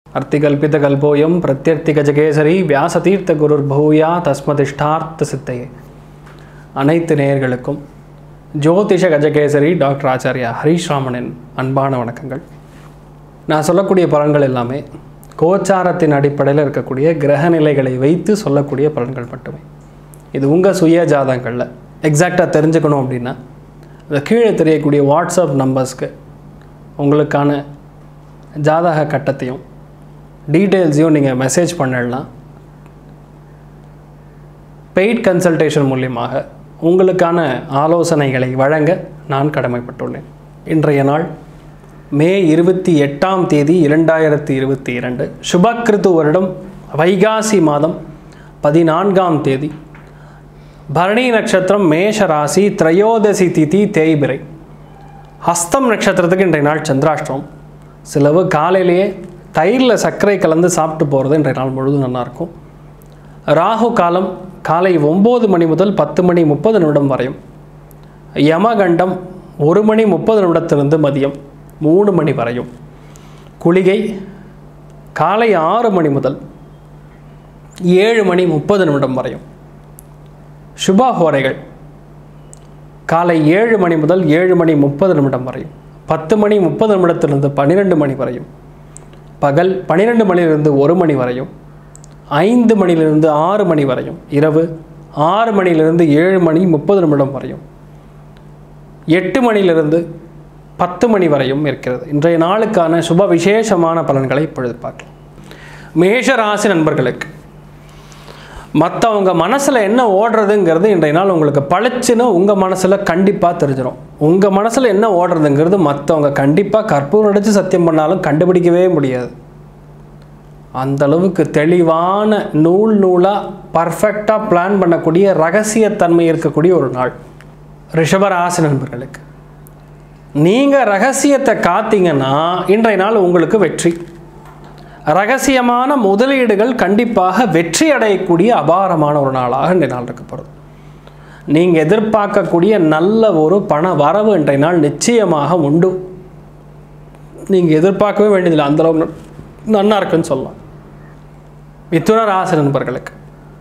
அர்த்திகல்பிதகல்போயம் பிரத்யர்த்திகஜகேசரி வியாசதீர்த்த குருர் பௌயா தஸ்மதிஷ்டார்த்த சித்தையே அனைத்து நேயர்களுக்கும் ஜோதிஷ கஜகேசரி டாக்டர் ஆச்சாரியா ஹரீஷ் ராமனின் அன்பான வணக்கங்கள் நான் சொல்லக்கூடிய பலன்கள் எல்லாமே கோச்சாரத்தின் அடிப்படையில் இருக்கக்கூடிய கிரக நிலைகளை வைத்து சொல்லக்கூடிய பலன்கள் மட்டுமே இது உங்கள் சுய ஜாதகங்களில் எக்ஸாக்டாக தெரிஞ்சுக்கணும் அப்படின்னா இந்த கீழே தெரியக்கூடிய வாட்ஸ்அப் நம்பர்ஸ்க்கு உங்களுக்கான ஜாதக கட்டத்தையும் டீட்டெயில்ஸையும் நீங்கள் மெசேஜ் பண்ணிடலாம் பெய்ட் கன்சல்டேஷன் மூலியமாக உங்களுக்கான ஆலோசனைகளை வழங்க நான் கடமைப்பட்டுள்ளேன் இன்றைய நாள் மே இருபத்தி எட்டாம் தேதி இரண்டாயிரத்தி இருபத்தி இரண்டு சுபக்கிருத்து வருடம் வைகாசி மாதம் பதினான்காம் தேதி பரணி நட்சத்திரம் மேஷ ராசி திரையோதசி திதி தேய்பிரை ஹஸ்தம் நட்சத்திரத்துக்கு இன்றைய நாள் சந்திராஷ்டிரம் சிலவு காலையிலேயே தயிரில் சர்க்கரை கலந்து சாப்பிட்டு போகிறது இன்றைய நாள் முழுதும் நல்லாயிருக்கும் ராகு காலம் காலை ஒம்பது மணி முதல் பத்து மணி முப்பது நிமிடம் வரையும் யமகண்டம் ஒரு மணி முப்பது நிமிடத்திலிருந்து மதியம் மூணு மணி வரையும் குளிகை காலை ஆறு மணி முதல் ஏழு மணி முப்பது நிமிடம் வரையும் சுபாஹோரைகள் காலை ஏழு மணி முதல் ஏழு மணி முப்பது நிமிடம் வரையும் பத்து மணி முப்பது நிமிடத்திலிருந்து பன்னிரெண்டு மணி வரையும் பகல் பன்னிரெண்டு மணியிலிருந்து ஒரு மணி வரையும் ஐந்து மணியிலிருந்து ஆறு மணி வரையும் இரவு ஆறு மணியிலிருந்து ஏழு மணி முப்பது நிமிடம் வரையும் எட்டு மணியிலிருந்து பத்து மணி வரையும் இருக்கிறது இன்றைய நாளுக்கான சுப விசேஷமான பலன்களை இப்பொழுது பார்க்கலாம் மேஷ ராசி நண்பர்களுக்கு மற்றவங்க மனசில் என்ன ஓடுறதுங்கிறது இன்றைய நாள் உங்களுக்கு பளிச்சுன்னு உங்கள் மனசில் கண்டிப்பாக தெரிஞ்சிடும் உங்கள் மனசில் என்ன ஓடுறதுங்கிறது மற்றவங்க கண்டிப்பாக கற்பூரம் அடித்து சத்தியம் பண்ணாலும் கண்டுபிடிக்கவே முடியாது அந்த அளவுக்கு தெளிவான நூல் நூலாக பர்ஃபெக்டாக பிளான் பண்ணக்கூடிய ரகசியத்தன்மை இருக்கக்கூடிய ஒரு நாள் ரிஷபராசி நண்பர்களுக்கு நீங்கள் ரகசியத்தை காத்தீங்கன்னா இன்றைய நாள் உங்களுக்கு வெற்றி ரகசியமான முதலீடுகள் கண்டிப்பாக வெற்றி அடையக்கூடிய அபாரமான ஒரு நாளாக இன்றைய நாள் இருக்க போகிறது நீங்கள் எதிர்பார்க்கக்கூடிய நல்ல ஒரு பண வரவு இன்றைய நாள் நிச்சயமாக உண்டு நீங்கள் எதிர்பார்க்கவே வேண்டியதில்லை அந்தளவு நன்னா இருக்குன்னு சொல்லலாம் மிதுன ராசி நண்பர்களுக்கு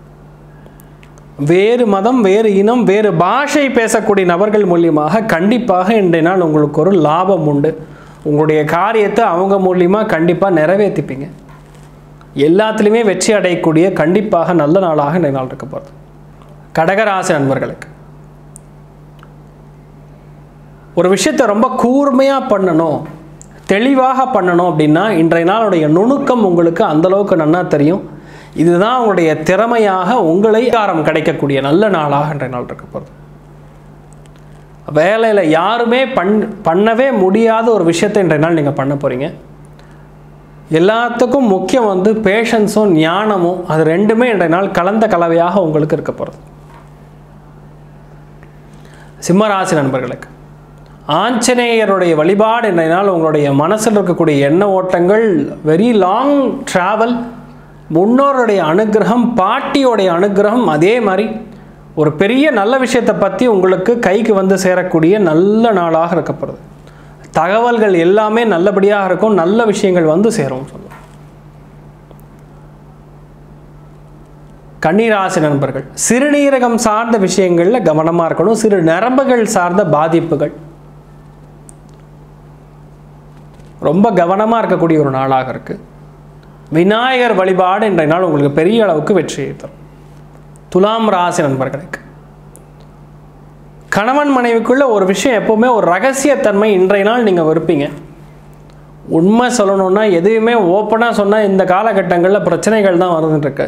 வேறு மதம் வேறு இனம் வேறு பாஷை பேசக்கூடிய நபர்கள் மூலியமாக கண்டிப்பாக இன்றைய நாள் உங்களுக்கு ஒரு லாபம் உண்டு உங்களுடைய காரியத்தை அவங்க மூலியமாக கண்டிப்பாக நிறைவேற்றிப்பீங்க எல்லாத்துலேயுமே வெற்றி அடையக்கூடிய கண்டிப்பாக நல்ல நாளாக இந்த நாள் இருக்க போகிறது கடகராசி நண்பர்களுக்கு ஒரு விஷயத்தை ரொம்ப கூர்மையாக பண்ணணும் தெளிவாக பண்ணணும் அப்படின்னா இன்றைய நாளுடைய நுணுக்கம் உங்களுக்கு அந்தளவுக்கு நன்னா தெரியும் இதுதான் உங்களுடைய திறமையாக உங்களை காரம் கிடைக்கக்கூடிய நல்ல நாளாக இன்றைய நாள் இருக்க போகிறது வேலையில் யாருமே பண் பண்ணவே முடியாத ஒரு விஷயத்தை இன்றைய நாள் நீங்கள் பண்ண போகிறீங்க எல்லாத்துக்கும் முக்கியம் வந்து பேஷன்ஸும் ஞானமும் அது ரெண்டுமே இன்றைய நாள் கலந்த கலவையாக உங்களுக்கு இருக்க போகிறது சிம்மராசி நண்பர்களுக்கு ஆஞ்சநேயருடைய வழிபாடு இன்றைய நாள் உங்களுடைய மனசில் இருக்கக்கூடிய எண்ண ஓட்டங்கள் வெரி லாங் ட்ராவல் முன்னோருடைய அனுகிரகம் பாட்டியோடைய அனுகிரகம் அதே மாதிரி ஒரு பெரிய நல்ல விஷயத்தை பற்றி உங்களுக்கு கைக்கு வந்து சேரக்கூடிய நல்ல நாளாக இருக்கப்படுது தகவல்கள் எல்லாமே நல்லபடியாக இருக்கும் நல்ல விஷயங்கள் வந்து சேரும் சொல்லுவோம் கண்ணீராசி நண்பர்கள் சிறுநீரகம் சார்ந்த விஷயங்களில் கவனமாக இருக்கணும் சிறு நரம்புகள் சார்ந்த பாதிப்புகள் ரொம்ப கவனமாக இருக்கக்கூடிய ஒரு நாளாக இருக்குது விநாயகர் வழிபாடு இன்றைய நாள் உங்களுக்கு பெரிய அளவுக்கு வெற்றியை தரும் துலாம் ராசி நண்பர்களுக்கு கணவன் மனைவிக்குள்ள ஒரு விஷயம் எப்போவுமே ஒரு ரகசியத்தன்மை இன்றைய நாள் நீங்கள் விருப்பீங்க உண்மை சொல்லணும்னா எதுவுமே ஓப்பனாக சொன்னால் இந்த காலகட்டங்களில் பிரச்சனைகள் தான் வந்துட்டுருக்கு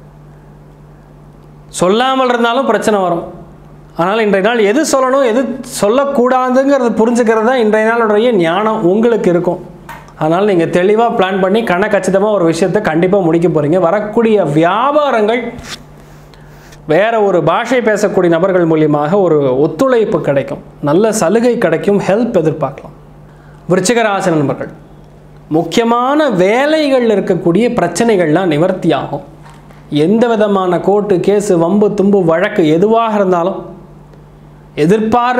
சொல்லாமல் இருந்தாலும் பிரச்சனை வரும் ஆனால் இன்றைய நாள் எது சொல்லணும் எது சொல்லக்கூடாதுங்கிறது புரிஞ்சுக்கிறது தான் இன்றைய நாளுடைய ஞானம் உங்களுக்கு இருக்கும் அதனால் நீங்கள் தெளிவாக பிளான் பண்ணி கணக்கச்சிதமாக ஒரு விஷயத்தை கண்டிப்பாக முடிக்க போகிறீங்க வரக்கூடிய வியாபாரங்கள் வேறு ஒரு பாஷை பேசக்கூடிய நபர்கள் மூலியமாக ஒரு ஒத்துழைப்பு கிடைக்கும் நல்ல சலுகை கிடைக்கும் ஹெல்ப் எதிர்பார்க்கலாம் விருச்சிகராசி நண்பர்கள் முக்கியமான வேலைகளில் இருக்கக்கூடிய பிரச்சனைகள்லாம் நிவர்த்தி ஆகும் எந்த விதமான கோர்ட்டு கேஸு வம்பு தும்பு வழக்கு எதுவாக இருந்தாலும் எதிர்பார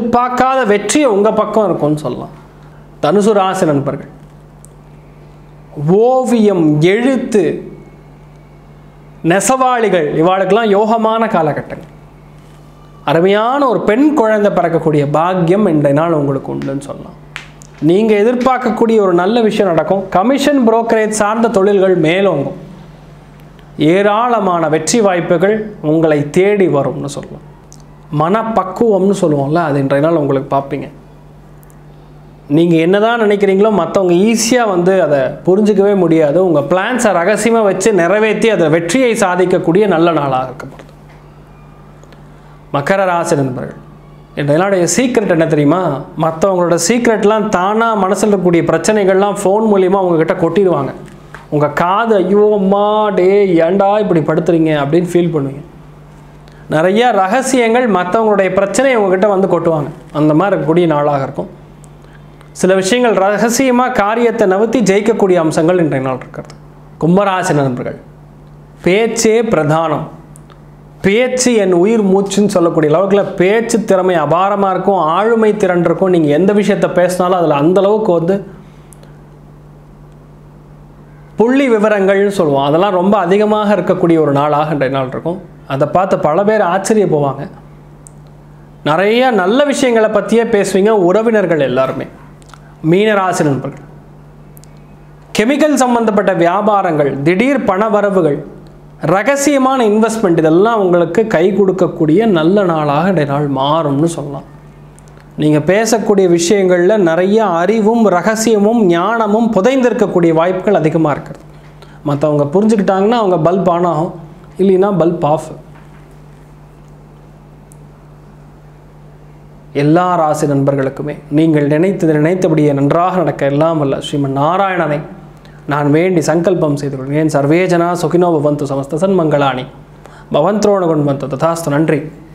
எதிர்பார்க்காத வெற்றி உங்கள் பக்கம் இருக்கும்னு சொல்லலாம் தனுசு ராசி நண்பர்கள் ஓவியம் எழுத்து நெசவாளிகள் இவாளுக்கெல்லாம் யோகமான காலகட்டங்கள் அருமையான ஒரு பெண் குழந்தை பிறக்கக்கூடிய பாக்கியம் இன்றைய நாள் உங்களுக்கு உண்டுன்னு சொல்லலாம் நீங்கள் எதிர்பார்க்கக்கூடிய ஒரு நல்ல விஷயம் நடக்கும் கமிஷன் புரோக்கரேஜ் சார்ந்த தொழில்கள் மேலோங்கும் ஏராளமான வெற்றி வாய்ப்புகள் உங்களை தேடி வரும்னு சொல்லலாம் மனப்பக்குவம்னு சொல்லுவோம்ல அது இன்றைய நாள் உங்களுக்கு பார்ப்பீங்க நீங்கள் என்னதான் நினைக்கிறீங்களோ மற்றவங்க ஈஸியாக வந்து அதை புரிஞ்சுக்கவே முடியாது உங்கள் பிளான்ஸை ரகசியமாக வச்சு நிறைவேற்றி அதை வெற்றியை சாதிக்கக்கூடிய நல்ல நாளாக இருக்கப்படுது மக்கர ராசி நண்பர்கள் இன்றைய நாளுடைய சீக்ரெட் என்ன தெரியுமா மற்றவங்களோட சீக்ரெட்லாம் தானாக மனசில் இருக்கக்கூடிய பிரச்சனைகள்லாம் ஃபோன் மூலிமா உங்ககிட்ட கொட்டிடுவாங்க உங்கள் காது ஐயோ அம்மா டே ஏன்டா இப்படி படுத்துறீங்க அப்படின்னு ஃபீல் பண்ணுவீங்க நிறைய ரகசியங்கள் மற்றவங்களுடைய பிரச்சனையை உங்ககிட்ட வந்து கொட்டுவாங்க அந்த மாதிரி இருக்கக்கூடிய நாளாக இருக்கும் சில விஷயங்கள் ரகசியமாக காரியத்தை நவுத்தி ஜெயிக்கக்கூடிய அம்சங்கள் இன்றைய நாள் இருக்கிறது கும்பராசி நண்பர்கள் பேச்சே பிரதானம் பேச்சு என் உயிர் மூச்சுன்னு சொல்லக்கூடிய அளவுக்குல பேச்சு திறமை அபாரமாக இருக்கும் ஆளுமை திறன் இருக்கும் நீங்கள் எந்த விஷயத்தை பேசினாலும் அதில் அந்த அளவுக்கு வந்து புள்ளி விவரங்கள்னு சொல்லுவோம் அதெல்லாம் ரொம்ப அதிகமாக இருக்கக்கூடிய ஒரு நாளாக இன்றைய நாள் இருக்கும் அதை பார்த்து பல பேர் ஆச்சரிய போவாங்க நிறைய நல்ல விஷயங்களை பற்றியே பேசுவீங்க உறவினர்கள் எல்லாருமே மீனராசி நண்பர்கள் கெமிக்கல் சம்பந்தப்பட்ட வியாபாரங்கள் திடீர் பண வரவுகள் ரகசியமான இன்வெஸ்ட்மெண்ட் இதெல்லாம் உங்களுக்கு கை கொடுக்கக்கூடிய நல்ல நாளாக இன்றைய நாள் மாறும்னு சொல்லலாம் நீங்கள் பேசக்கூடிய விஷயங்களில் நிறைய அறிவும் ரகசியமும் ஞானமும் புதைந்திருக்கக்கூடிய வாய்ப்புகள் அதிகமாக இருக்கிறது மற்றவங்க புரிஞ்சுக்கிட்டாங்கன்னா அவங்க பல்ப் ஆன் ஆகும் இல்லைன்னா பல்ப் ஆஃப் எல்லா ராசி நண்பர்களுக்குமே நீங்கள் நினைத்தது நினைத்தபடியே நன்றாக நடக்க எல்லாம் வல்ல ஸ்ரீமன் நாராயணனை நான் வேண்டி சங்கல்பம் செய்து கொள்கிறேன் சர்வேஜனா சுகினோ பவந்து சமஸ்த சன்மங்களானி பவந்த்ரோண கொண்டு வந்து ததாஸ்து நன்றி